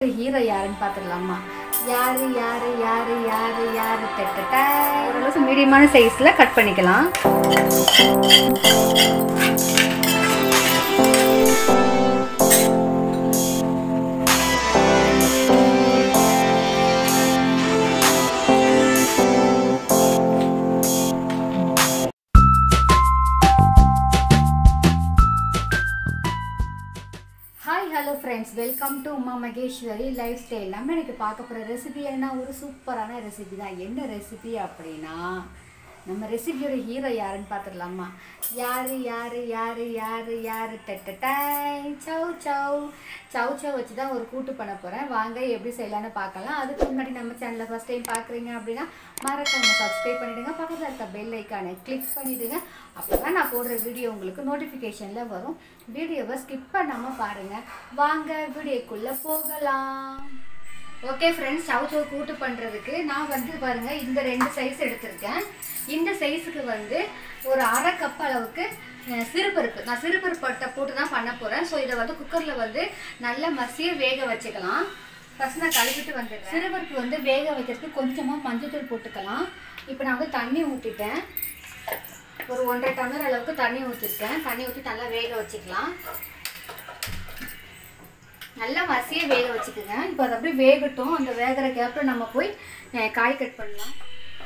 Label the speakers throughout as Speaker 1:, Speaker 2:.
Speaker 1: hero யாருன்னு பார்த்துடலாமா யாரு யாரு யாரு யாரு யாரு தட்டட்ட ஓரளவுக்கு மீடியமான சைஸில் கட் பண்ணிக்கலாம் hi hello friends welcome to Uma Maheswari lifestyle நம்ம எனக்கு பார்க்க போகிற ரெசிபி என்ன ஒரு சூப்பரான ரெசிபி தான் என்ன ரெசிபி அப்படின்னா நம்ம ரெசிபியோட ஹீரோ யாருன்னு பார்த்துடலாமா யாரு யாரு யாரு யாரு யாரு டட்டட்டாய் சவ் சவ் சவ் சவ் வச்சு தான் ஒரு கூட்டு பண்ண போகிறேன் வாங்க எப்படி செய்யலான்னு பார்க்கலாம் அதுக்கு முன்னாடி நம்ம சேனலை ஃபஸ்ட் டைம் பார்க்குறீங்க அப்படின்னா மறக்காம சப்ஸ்கிரைப் பண்ணிவிடுங்க பக்கத்தில் இருக்க பெல் ஐக்கானை கிளிக் பண்ணிவிடுங்க அப்போ தான் நான் போடுற வீடியோ உங்களுக்கு நோட்டிஃபிகேஷனில் வரும் வீடியோவை ஸ்கிப் பண்ணாமல் பாருங்கள் வாங்க வீடியோக்குள்ளே போகலாம் ஓகே ஃப்ரெண்ட்ஸ் சவு சவு கூட்டு பண்ணுறதுக்கு நான் வந்து பாருங்கள் இந்த ரெண்டு சைஸ் எடுத்திருக்கேன் இந்த சைஸுக்கு வந்து ஒரு அரை கப் அளவுக்கு அஹ், சிறுபருப்பு நான் சிறுபருப்பு பட்டை போட்டு தான் பண்ண போகிறேன் ஸோ இதை வந்து குக்கரில் வந்து நல்லா மசிய வேக வச்சுக்கலாம் ஃபஸ்ட் நான் கழுவிட்டு வந்துடுறேன் சிறுபருப்பு வந்து வேக வைக்கிறதுக்கு கொஞ்சமாக மஞ்சள்தூள் போட்டுக்கலாம் இப்போ நான் வந்து தண்ணி ஊற்றிட்டேன் ஒரு ஒன்றரை டம்ளர் அளவுக்கு தண்ணி ஊற்றிருக்கேன் தண்ணி ஊற்றி நல்லா வேக வச்சுக்கலாம் நல்லா மசிய வேக வச்சுக்கோங்க இப்போ அது அப்படியே வேகட்டும் அந்த வேகிற கேப்பில் நம்ம போய் அஹ், காய் கட் பண்ணலாம்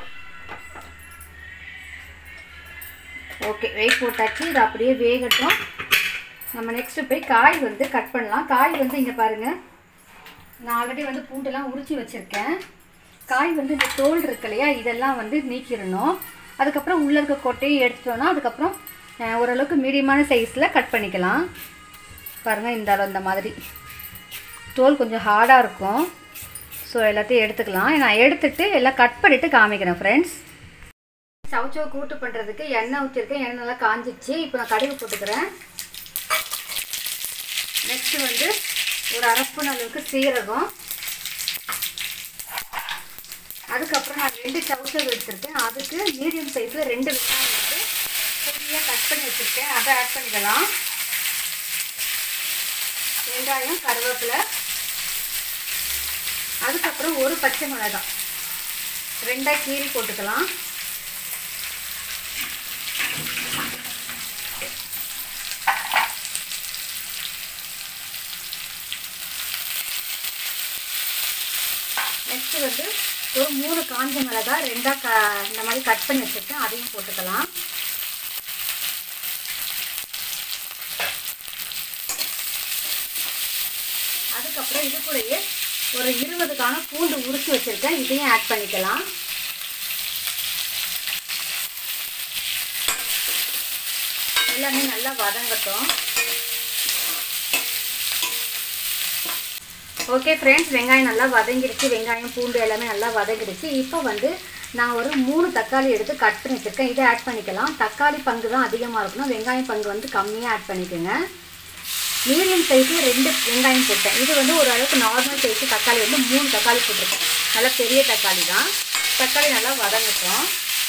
Speaker 1: ஓகே வெயிட் போட்டாச்சு இது அப்படியே வேகட்டும் நம்ம நெக்ஸ்ட்டு போய் காய் வந்து கட் பண்ணலாம் காய் வந்து இங்கே பாருங்கள் நான் ஆல்ரெடி வந்து பூண்டெல்லாம் உரிச்சு வச்சுருக்கேன் காய் வந்து இந்த தோல் இருக்கு இல்லையா இதெல்லாம் வந்து நீக்கிடணும் அதுக்கப்புறம் உள்ளே இருக்க கொட்டையை எடுத்துட்டோன்னா அதுக்கப்புறம் அஹ், ஓரளவுக்கு மீடியமான சைஸில் கட் பண்ணிக்கலாம் பாருங்கள் இந்த அளவு இந்த மாதிரி தோல் கொஞ்சம் ஹார்டாக இருக்கும் ஸோ எல்லாத்தையும் எடுத்துக்கலாம் நான் எடுத்துட்டு எல்லாம் கட் பண்ணிவிட்டு காமிக்கிறேன் ஃப்ரெண்ட்ஸ் சவுச்சோ கூட்டு பண்ணுறதுக்கு எண்ணெய் ஊற்றிருக்கேன் எண்ணெய் நல்லா காஞ்சிச்சு இப்போ நான் கடுகு போட்டுக்கிறேன் நெக்ஸ்ட்டு வந்து ஒரு அரை ஸ்பூன் அளவுக்கு சீரகம் அதுக்கப்புறம் நான் ரெண்டு சவுச்சவ் எடுத்திருக்கேன் அதுக்கு மீடியம் சைஸில் ரெண்டு வெங்காயம் வந்து பொடியாக கட் பண்ணி வச்சுருக்கேன் அதை ஆட் பண்ணிக்கலாம் வெங்காயம் கருவேப்பிலை அதுக்கப்புறம் ஒரு பச்சை மிளகாய் ரெண்டாக கீரி போட்டுக்கலாம் நெக்ஸ்ட் வந்து ஒரு மூணு காஞ்ச மிளகாய் ரெண்டாக க இந்த மாதிரி கட் பண்ணி வச்சுருக்கேன் அதையும் போட்டுக்கலாம் அதுக்கப்புறம் இது கூடயே ஒரு இருபதுக்கான பூண்டு உரிச்சு வச்சுருக்கேன் இதையும் ஆட் பண்ணிக்கலாம் எல்லாமே நல்லா வதங்கட்டும் ஓகே ஃப்ரெண்ட்ஸ் வெங்காயம் நல்லா வதங்கிடுச்சு வெங்காயம் பூண்டு எல்லாமே நல்லா வதங்கிடுச்சு இப்போ வந்து நான் ஒரு மூணு தக்காளி எடுத்து கட் பண்ணி வச்சுருக்கேன் இதை ஆட் பண்ணிக்கலாம் தக்காளி பங்கு தான் அதிகமாக இருக்கணும் வெங்காயம் பங்கு வந்து கம்மியாக ஆட் பண்ணிக்கோங்க மீடியம் சைஸில் ரெண்டு வெங்காயம் போட்டேன் இது வந்து ஒரு அளவுக்கு நார்மல் சைஸு தக்காளி வந்து மூணு தக்காளி போட்டிருக்கேன் நல்லா பெரிய தக்காளி தான் தக்காளி நல்லா வதங்கட்டும்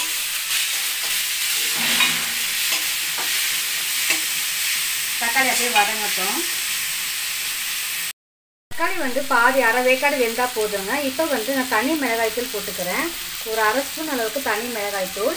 Speaker 1: தக்காளி அப்படியே வதங்கட்டும் தக்காளி வந்து பாதி அரை வேக்காடு வெந்தால் போதுங்க இப்போ வந்து நான் தனி மிளகாய்த்தூள் போட்டுக்கிறேன் ஒரு அரை ஸ்பூன் அளவுக்கு தனி மிளகாய்த்தூள்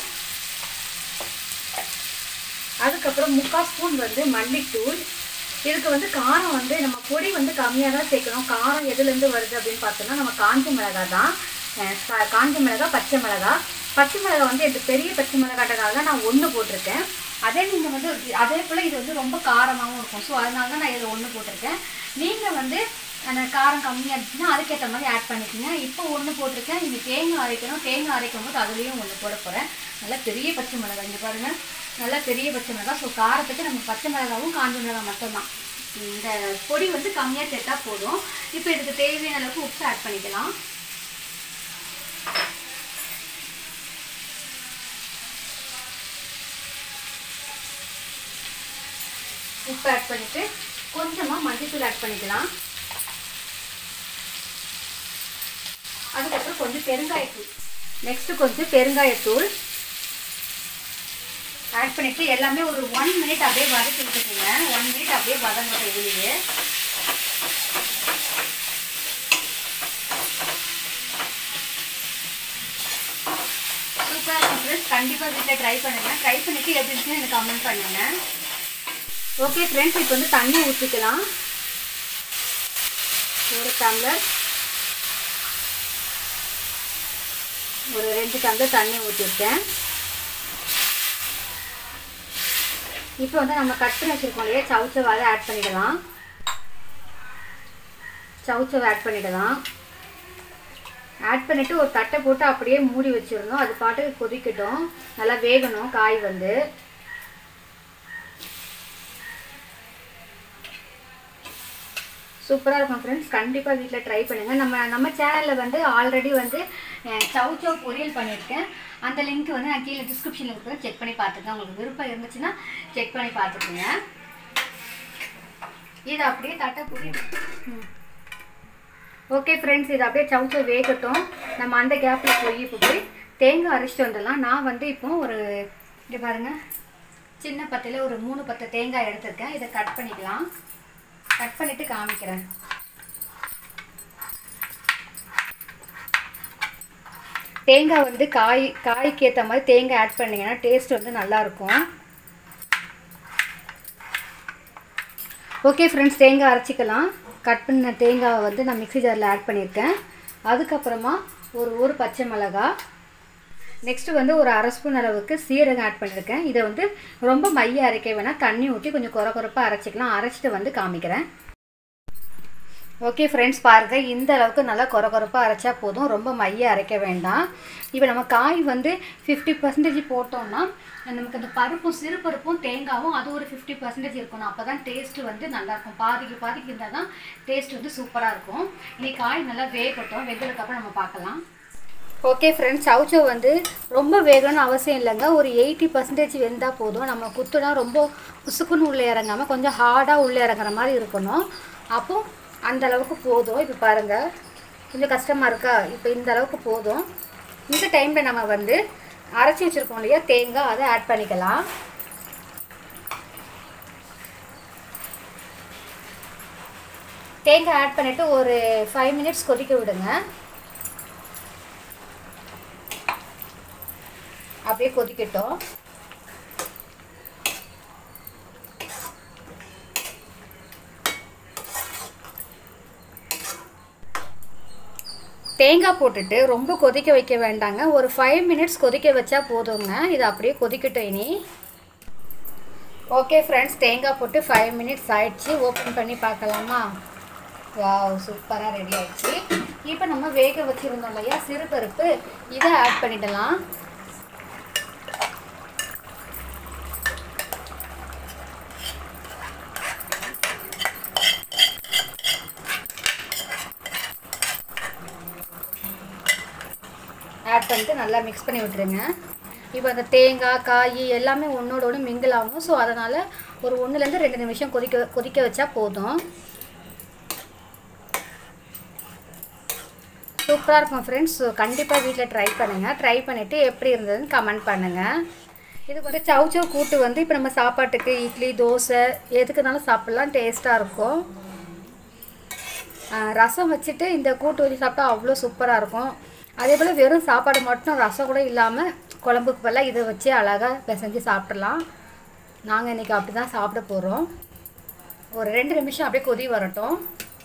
Speaker 1: அதுக்கப்புறம் முக்கால் ஸ்பூன் வந்து மல்லித்தூள் இதுக்கு வந்து காரம் வந்து நம்ம பொடி வந்து கம்மியாக தான் சேர்க்கணும் காரம் எதுலேருந்து வருது அப்படின்னு பார்த்தோம்னா நம்ம காஞ்ச மிளகாய் தான் அஹ் கா- காஞ்ச மிளகாய் பச்சை மிளகாய் பச்சை மிளகாய் வந்து எனக்கு பெரிய பச்சை மிளகாட்டக்காக தான் நான் ஒன்று போட்டிருக்கேன் அதே நீங்கள் வந்து அதே போல் இது வந்து ரொம்ப காரமாகவும் இருக்கும் ஸோ அதனால தான் நான் இதில் ஒன்று போட்டிருக்கேன் நீங்கள் வந்து அந்த காரம் கம்மியாக இருந்துச்சுன்னா அதுக்கேற்ற மாதிரி ஆட் பண்ணிக்கோங்க இப்போ ஒன்று போட்டிருக்கேன் இது தேங்காய் அரைக்கணும் தேங்காய் அரைக்கும் போது அதுலேயும் ஒன்று போட போகிறேன் நல்லா பெரிய பச்சை மிளகாய் இங்கே பாருங்கள் நல்லா பெரிய பச்சை மிளகாய் ஸோ காரத்துக்கு நம்ம பச்சை மிளகாவும் காஞ்ச மிளகாய் மட்டும்தான் இந்த பொடி வந்து கம்மியாக சேர்த்தா போதும் இப்போ இதுக்கு தேவையான அளவுக்கு உப்பு ஆட் பண்ணிக்கலாம் உப்பு ஆட் பண்ணிட்டு கொஞ்சமாக மஞ்சள்தூள் ஆட் பண்ணிக்கலாம் அதுக்கப்புறம் கொஞ்சம் பெருங்காயத்தூள் நெக்ஸ்ட் கொஞ்சம் பெருங்காயத்தூள் ஆட் பண்ணிட்டு எல்லாமே ஒரு ஒன் மினிட் அப்படியே வதக்கி விட்டுக்குங்க ஒன் மினிட் அப்படியே வதங்கட்டும் இதுலேயே கண்டிப்பாக வீட்டில் ட்ரை பண்ணுங்கள் ட்ரை பண்ணிவிட்டு எப்படி இருந்துச்சுன்னு எனக்கு கமெண்ட் பண்ணுங்கள் ஓகே ஃப்ரெண்ட்ஸ் இப்போ வந்து தண்ணி ஊற்றிக்கலாம் ஒரு டம்ளர் ஒரு ரெண்டு டம்ளர் தண்ணி ஊற்றிருக்கேன் இப்போ வந்து நம்ம கட் பண்ணி வச்சுருக்கோம் இல்லையா சவுச்சவை அதை ஆட் பண்ணிடலாம் சவுச்சவை ஆட் பண்ணிடலாம் ஆட் பண்ணிவிட்டு ஒரு தட்டை போட்டு அப்படியே மூடி வச்சிடணும் அது பாட்டுக்கு கொதிக்கட்டும் நல்லா வேகணும் காய் வந்து சூப்பராக இருக்கும் ஃப்ரெண்ட்ஸ் கண்டிப்பாக வீட்டில் ட்ரை பண்ணுங்கள் நம்ம நம்ம சேனலில் வந்து ஆல்ரெடி வந்து அஹ், சவ் சவ் பொரியல் பண்ணியிருக்கேன் அந்த லிங்க் வந்து நான் கீழே டிஸ்கிரிப்ஷனில் இருக்கிறேன் செக் பண்ணி பார்த்துக்கேன் உங்களுக்கு விருப்பம் இருந்துச்சுன்னா செக் பண்ணி பார்த்துக்குங்க இது அப்படியே தட்டை போட்டு ஓகே ஃப்ரெண்ட்ஸ் இது அப்படியே சவுச்சோ வேகட்டும் நம்ம அந்த கேப்பில் போய் இப்போ போய் தேங்காய் அரைச்சிட்டு வந்துடலாம் நான் வந்து இப்போ ஒரு இங்கே பாருங்கள் சின்ன பத்தையில் ஒரு மூணு பத்து தேங்காய் எடுத்திருக்கேன் இதை கட் பண்ணிக்கலாம் கட் பண்ணிவிட்டு காமிக்கிறேன் தேங்காய் வந்து காய் காய்க்கு ஏற்ற மாதிரி தேங்காய் ஆட் பண்ணிங்கன்னா டேஸ்ட் வந்து நல்லாயிருக்கும் ஓகே ஃப்ரெண்ட்ஸ் தேங்காய் அரைச்சிக்கலாம் கட் பண்ண தேங்காவை வந்து நான் மிக்ஸி ஜாரில் ஆட் பண்ணியிருக்கேன் அதுக்கப்புறமா ஒரு ஒரு பச்சை மிளகாய் நெக்ஸ்ட்டு வந்து ஒரு அரை ஸ்பூன் அளவுக்கு சீரகம் ஆட் பண்ணியிருக்கேன் இதை வந்து ரொம்ப மைய அரைக்க வேணால் தண்ணி ஊற்றி கொஞ்சம் குறை குறைப்பாக அரைச்சிக்கலாம் அரைச்சிட்டு வந்து காமிக்கிறேன் ஓகே ஃப்ரெண்ட்ஸ் பாருங்கள் இந்த அளவுக்கு நல்லா குறை குறைப்பாக அரைச்சா போதும் ரொம்ப மைய அரைக்க வேண்டாம் இப்போ நம்ம காய் வந்து ஃபிஃப்டி பர்சன்டேஜ் போட்டோம்னா நமக்கு அந்த பருப்பும் சிறு பருப்பும் தேங்காவும் அது ஒரு ஃபிஃப்டி பர்சன்டேஜ் இருக்கணும் அப்போ தான் டேஸ்ட்டு வந்து நல்லாயிருக்கும் பாதிக்கு பாதிக்கு இருந்தால் தான் டேஸ்ட் வந்து சூப்பராக இருக்கும் இன்னைக்கு காய் நல்லா வேகட்டும் வெந்ததுக்கப்புறம் நம்ம பார்க்கலாம் ஓகே ஃப்ரெண்ட்ஸ் சவுச்சோ வந்து ரொம்ப வேகணும்னு அவசியம் இல்லைங்க ஒரு எயிட்டி பர்சன்டேஜ் வெந்தால் போதும் நம்ம குத்துனா ரொம்ப புசுக்குன்னு உள்ளே இறங்காமல் கொஞ்சம் ஹார்டாக உள்ளே இறங்குற மாதிரி இருக்கணும் அப்போ அந்த அளவுக்கு போதும் இப்போ பாருங்கள் கொஞ்சம் கஷ்டமாக இருக்கா இப்போ இந்த அளவுக்கு போதும் இந்த டைமில் நம்ம வந்து அரைச்சி வச்சுருக்கோம் இல்லையா தேங்காய் அதை ஆட் பண்ணிக்கலாம் தேங்காய் ஆட் பண்ணிவிட்டு ஒரு ஃபைவ் மினிட்ஸ் கொதிக்க விடுங்க அப்படியே கொதிக்கட்டும் தேங்காய் போட்டுட்டு ரொம்ப கொதிக்க வைக்க வேண்டாங்க ஒரு ஃபைவ் மினிட்ஸ் கொதிக்க வச்சா போதுங்க இது அப்படியே கொதிக்கட்டும் இனி ஓகே ஃப்ரெண்ட்ஸ் தேங்காய் போட்டு ஃபைவ் மினிட்ஸ் ஆயிடுச்சு ஓப்பன் பண்ணி பார்க்கலாமா வாவ் சூப்பராக ரெடி ஆயிடுச்சு இப்போ நம்ம வேக வச்சுருந்தோம் இல்லையா சிறுபருப்பு இதை ஆட் பண்ணிடலாம் ஆட் பண்ணிட்டு நல்லா மிக்ஸ் பண்ணி விட்டுருங்க இப்போ அந்த தேங்காய் காய் எல்லாமே ஒன்றோட ஒன்று மிங்கிள் ஆகணும் ஸோ அதனால் ஒரு ஒன்றுலேருந்து ரெண்டு நிமிஷம் கொதிக்க கொதிக்க வச்சா போதும் சூப்பராக இருக்கும் ஃப்ரெண்ட்ஸ் ஸோ கண்டிப்பாக வீட்டில் ட்ரை பண்ணுங்கள் ட்ரை பண்ணிவிட்டு எப்படி இருந்ததுன்னு கமெண்ட் பண்ணுங்கள் இது வந்து சவுச்சவ் கூட்டு வந்து இப்போ நம்ம சாப்பாட்டுக்கு இட்லி தோசை எதுக்குனாலும் சாப்பிட்லாம் டேஸ்ட்டாக இருக்கும் ஆஹ் ரசம் வச்சுட்டு இந்த கூட்டு வச்சு சாப்பிட்டா அவ்வளோ சூப்பராக இருக்கும் அதே போல் வெறும் சாப்பாடு மட்டும் ரசம் கூட இல்லாமல் குழம்புக்கு பதிலாக இதை வச்சு அழகாக பிசைஞ்சு சாப்பிட்றலாம் நாங்கள் இன்றைக்கி அப்படி தான் சாப்பிட போகிறோம் ஒரு ரெண்டு நிமிஷம் அப்படியே கொதி வரட்டும்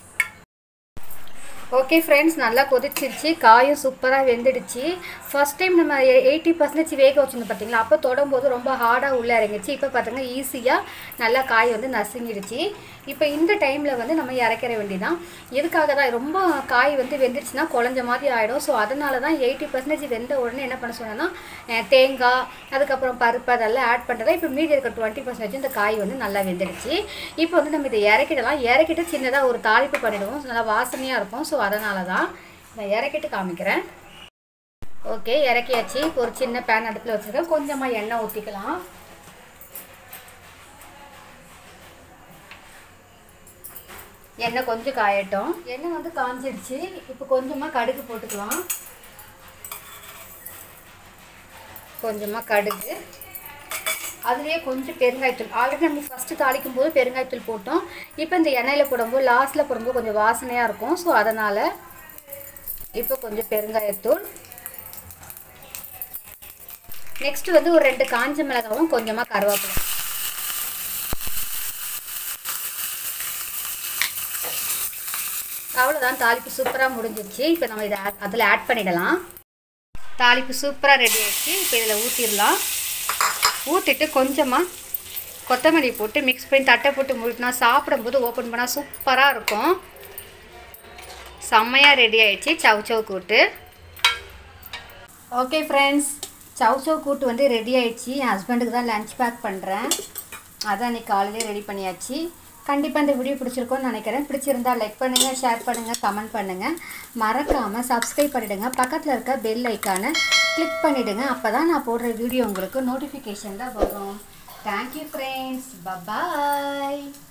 Speaker 1: ஓகே ஃப்ரெண்ட்ஸ் நல்லா கொதிச்சிருச்சு காயும் சூப்பராக வெந்துடுச்சு ஃபர்ஸ்ட் டைம் நம்ம எயிட்டி பர்சன்டேஜ் வேக வச்சுருந்தோம் பார்த்தீங்களா அப்போ தொடும்போது ரொம்ப ஹார்டாக உள்ளே இறங்கிச்சு இப்போ பார்த்தீங்கன்னா ஈஸியாக நல்லா காய் வந்து நசுங்கிடுச்சு இப்போ இந்த டைமில் வந்து நம்ம இறக்கிற வேண்டியதான் எதுக்காக தான் ரொம்ப காய் வந்து வெந்துடுச்சுன்னா குழஞ்ச மாதிரி ஆகிடும் ஸோ அதனால தான் எயிட்டி பர்சன்டேஜ் வெந்த உடனே என்ன பண்ண சொன்னேன்னா அஹ், தேங்காய் அதுக்கப்புறம் பருப்பு அதெல்லாம் ஆட் பண்ணுறதா இப்போ மீதி இருக்க டுவெண்ட்டி பர்சன்டேஜ் இந்த காய் வந்து நல்லா வெந்துடுச்சு இப்போ வந்து நம்ம இதை இறக்கிடலாம் இறக்கிட்டு சின்னதாக ஒரு தாளிப்பு பண்ணிடுவோம் நல்லா வாசனையாக இருக்கும் ஸோ அதனால தான் நான் இறக்கிட்டு காமிக்கிறேன் ஓகே இறக்கியாச்சு இப்போ ஒரு சின்ன பேன் அடுப்பில் வச்சுருக்கேன் கொஞ்சமாக எண்ணெய் ஊற்றிக்கலாம் எண்ணெய் கொஞ்சம் காயட்டும் எண்ணெய் வந்து காஞ்சிடுச்சு இப்போ கொஞ்சமாக கடுகு போட்டுக்கலாம் கொஞ்சமாக கடுகு அதுலேயே கொஞ்சம் பெருங்காயத்தூள் ஆல்ரெடி நம்ம ஃபஸ்ட்டு தாளிக்கும் போது பெருங்காயத்தூள் போட்டோம் இப்போ இந்த எண்ணெயில் போடும்போது லாஸ்ட்டில் போடும்போது கொஞ்சம் வாசனையாக இருக்கும் ஸோ அதனால் இப்போ கொஞ்சம் பெருங்காயத்தூள் நெக்ஸ்ட் வந்து ஒரு ரெண்டு காஞ்ச மிளகாவும் கொஞ்சமாக கருவேப்பிலை அவ்வளோதான் தாளிப்பு சூப்பராக முடிஞ்சிருச்சு இப்போ நம்ம இதை அதில் ஆட் பண்ணிடலாம் தாளிப்பு சூப்பராக ரெடி ஆயிடுச்சு இப்போ இதில் ஊற்றிடலாம் ஊற்றிட்டு கொஞ்சமாக கொத்தமல்லி போட்டு மிக்ஸ் பண்ணி தட்டை போட்டு மூடினா சாப்பிடும்போது ஓப்பன் பண்ணால் சூப்பராக இருக்கும் செம்மையாக ரெடி ஆயிடுச்சு சவ் சவ் கூட்டு ஓகே ஃப்ரெண்ட்ஸ் சவ் சவ் கூட்டு வந்து ரெடி ஆயிடுச்சு என் ஹஸ்பண்டுக்கு தான் லஞ்ச் பேக் பண்ணுறேன் அதான் இன்னைக்கு காலையிலே ரெடி பண்ணியாச்சு கண்டிப்பாக இந்த வீடியோ பிடிச்சிருக்கோன்னு நினைக்கிறேன் பிடிச்சிருந்தா லைக் பண்ணுங்கள் ஷேர் பண்ணுங்கள் கமெண்ட் பண்ணுங்கள் மறக்காமல் சப்ஸ்கிரைப் பண்ணிவிடுங்க பக்கத்தில் இருக்க பெல் ஐக்கானை கிளிக் பண்ணிவிடுங்க அப்போ தான் நான் போடுற வீடியோ உங்களுக்கு நோட்டிஃபிகேஷனில் வரும் தேங்க்யூ ஃப்ரெண்ட்ஸ் பபாய்